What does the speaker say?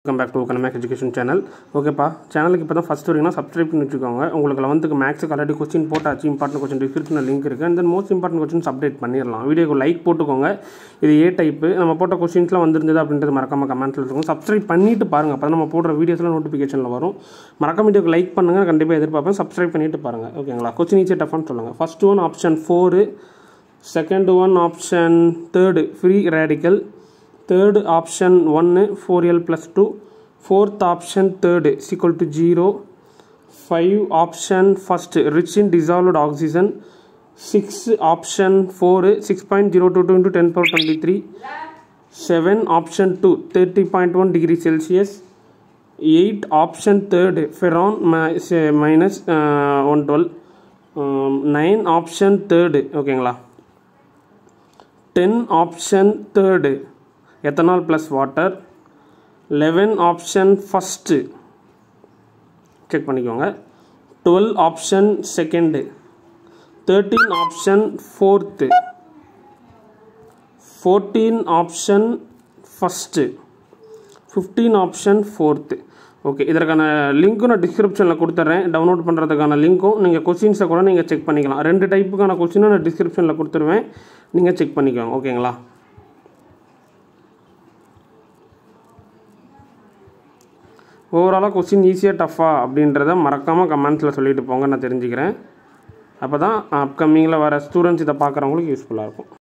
welcome back to ஓகன் maths education channel ஓகேப்பா சேனலுக்கு இப்போ தான் ஃபஸ்ட் வரீங்கன்னா சப்ஸ்கிரைப் பண்ணி வச்சுக்கோங்க உங்களுக்கு லெவன்த்துக்கு மேக்ஸுக்கு ஆல்ரெடி கொஸ்டின் போட்டாச்சு இம்பார்ட்டன் கொஸ்டின் டிஸ்கிரிப்ஷனில் லிங்க் இருக்குது and then most important questions update பண்ணிடலாம் வீடியோக்கு லைக் போட்டுக்கோங்க இது ஏ டைப்பு நம்ம போட்ட கொஸ்டின்ஸ்லாம் வந்திருந்தது அப்படின்றது மறக்காம கமெண்ட்டில் இருக்கும் சப்ஸ்கிரைப் பண்ணிட்டு பாருங்கள் அப்போ நம்ம போடுற வீடியோஸ்லாம் நோட்டிஃபிகேஷனில் வரும் மறக்காம வீடியோக்கு லைக் பண்ணுங்கள் கண்டிப்பாக எதிர்பார்ப்பேன் சப்ஸ்கிரைப் பண்ணிட்டு பாருங்கள் ஓகேங்களா கொஸ்டின் ஈஸியாக டஃபான்னு சொல்லுங்கள் first one option four second one option third free radical third option ஒன்று four L plus two fourth option third equal to zero five option first rich in dissolved oxygen six option four six point zero two two into ten power twenty three seven option two thirty point one degree Celsius eight option third ஃபெரான் minus one twelve nine option third ஓகேங்களா ten option third ethanol plus water eleven option first check பண்ணிக்கோங்க twelve option second thirteen option fourth fourteen option first fifteen option fourth okay இதற்கான லிங்க்கும் நான் டிஸ்கிரிப்ஷனில் கொடுத்துட்றேன் download பண்ணுறதுக்கான லிங்க்கும் நீங்கள் கொஸ்டின்ஸை கூட நீங்கள் செக் பண்ணிக்கலாம் ரெண்டு டைப்புக்கான கொஸ்டினும் நான் டிஸ்கிரிப்ஷனில் கொடுத்துருவேன் நீங்கள் செக் பண்ணிக்கோங்க ஓகேங்களா ஓவராலாக கொஸ்டின் ஈஸியாக டஃப்பா அப்படின்றத மறக்காமல் கமெண்ட்ஸில் சொல்லிட்டு போங்க நான் தெரிஞ்சுக்கிறேன் அப்போ தான் அப்கமிங்கில் வர ஸ்டூடெண்ட்ஸ் இதை பார்க்குறவங்களுக்கு யூஸ்ஃபுல்லாக இருக்கும்